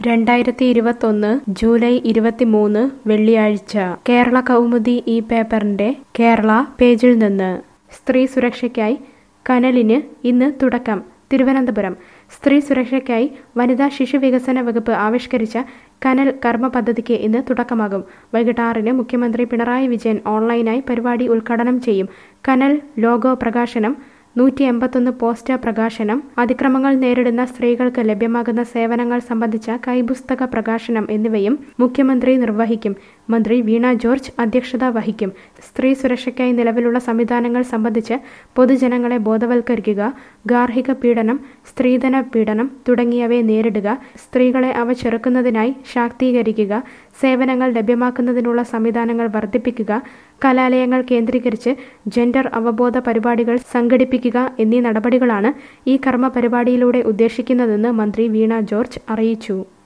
രണ്ടായിരത്തി ഇരുപത്തൊന്ന് ജൂലൈ ഇരുപത്തിമൂന്ന് വെള്ളിയാഴ്ച കേരള കൗമുദി ഈ പേപ്പറിന്റെ കേരള പേജിൽ നിന്ന് സ്ത്രീ സുരക്ഷയ്ക്കായി കനലിന് ഇന്ന് തുടക്കം തിരുവനന്തപുരം സ്ത്രീ സുരക്ഷയ്ക്കായി വനിതാ ശിശു വികസന വകുപ്പ് ആവിഷ്കരിച്ച കനൽ കർമ്മ പദ്ധതിക്ക് ഇന്ന് തുടക്കമാകും വൈകിട്ട് ആറിന് മുഖ്യമന്ത്രി പിണറായി വിജയൻ ഓൺലൈനായി പരിപാടി ഉദ്ഘാടനം ചെയ്യും കനൽ ലോഗോ പ്രകാശനം നൂറ്റി എൺപത്തൊന്ന് പോസ്റ്റർ പ്രകാശനം അതിക്രമങ്ങൾ നേരിടുന്ന സ്ത്രീകൾക്ക് ലഭ്യമാകുന്ന സേവനങ്ങൾ സംബന്ധിച്ച കൈപുസ്തക പ്രകാശനം എന്നിവയും മുഖ്യമന്ത്രി നിർവഹിക്കും മന്ത്രി വീണ ജോർജ് അധ്യക്ഷത വഹിക്കും സ്ത്രീ സുരക്ഷയ്ക്കായി നിലവിലുള്ള സംവിധാനങ്ങൾ സംബന്ധിച്ച് പൊതുജനങ്ങളെ ബോധവൽക്കരിക്കുക ഗാർഹിക പീഡനം സ്ത്രീധന പീഡനം തുടങ്ങിയവയെ നേരിടുക സ്ത്രീകളെ അവ ചെറുക്കുന്നതിനായി ശാക്തീകരിക്കുക സേവനങ്ങൾ ലഭ്യമാക്കുന്നതിനുള്ള സംവിധാനങ്ങൾ വർദ്ധിപ്പിക്കുക കലാലയങ്ങൾ കേന്ദ്രീകരിച്ച് ജെൻഡർ അവബോധ പരിപാടികൾ സംഘടിപ്പിക്കുക എന്നീ നടപടികളാണ് ഈ കർമ്മ പരിപാടിയിലൂടെ ഉദ്ദേശിക്കുന്നതെന്ന് മന്ത്രി വീണ ജോർജ് അറിയിച്ചു